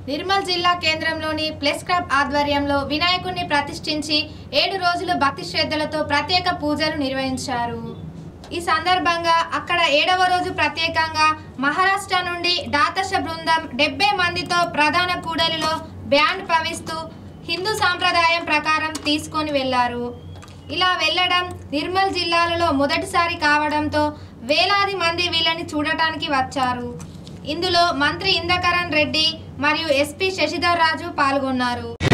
నిర్మల్ జిల్లా కేంద్రంలోని plus club ఆధ్వర్యంలో వినాయకుడిని ప్రతిష్ఠించి ఏడు రోజులు భక్తి శ్రద్ధలతో ప్రత్యేక పూజలు నిర్వహించారు ఈ సందర్భంగా అక్కడ ఏడవ రోజు ప్రత్యేకంగా మహారాష్ట్ర నుండి దాతశ బృందం డెబ్బై మందితో ప్రధాన కూడలిలో బ్యాండ్ పవిస్తూ హిందూ సాంప్రదాయం ప్రకారం తీసుకొని వెళ్లారు ఇలా వెళ్ళడం నిర్మల్ జిల్లాలలో మొదటిసారి కావడంతో వేలాది మంది వీళ్ళని చూడటానికి వచ్చారు ఇందులో మంత్రి ఇంద్రకరణ్ రెడ్డి మరియు ఎస్పీ శశిధర్ రాజు పాల్గొన్నారు